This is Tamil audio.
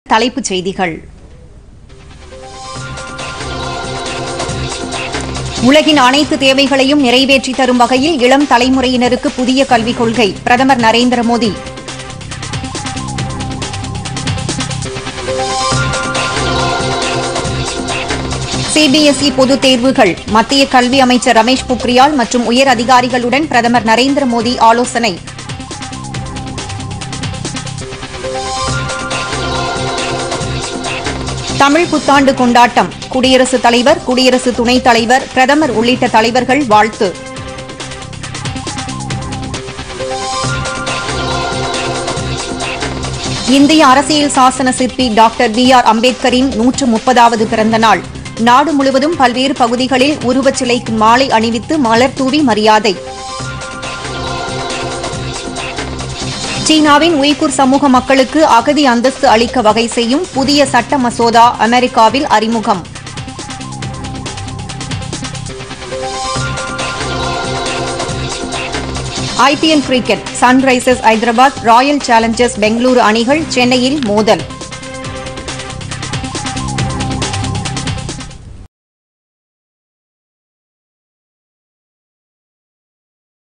தலைப்புச் செய்திகள் உலகின் அனைத்து தேவைகளையும் நிறைவேற்றி தரும் வகையில் இளம் தலைமுறையினருக்கு புதிய கல்விக் கொள்கை பிரதமர் நரேந்திர மோடி சிபிஎஸ்இ பொதுத் தேர்வுகள் மத்திய கல்வி அமைச்சர் ரமேஷ் பொக்ரியால் மற்றும் உயர் அதிகாரிகளுடன் பிரதமர் நரேந்திர மோடி ஆலோசனை தமிழ் புத்தாண்டு கொண்டாட்டம் குடியரசுத் தலைவர் குடியரசு துணைத் தலைவர் பிரதமர் உள்ளிட்ட தலைவர்கள் வாழ்த்து இந்திய அரசியல் சாசன சிற்பி டாக்டர் பி ஆர் அம்பேத்கரின் நூற்று முப்பதாவது பிறந்த நாள் நாடு முழுவதும் பல்வேறு பகுதிகளில் உருவச் சிலைக்கு மாலை அணிவித்து மலர் தூவி மரியாதை சீனாவின் உய்குர் சமூக மக்களுக்கு அகதி அந்தஸ்து அளிக்க வகை செய்யும் புதிய சட்ட மசோதா அமெரிக்காவில் அறிமுகம் IPL cricket Sunrisers Hyderabad Royal Challengers Bengaluru அணிகள் சென்னையில் மோதல்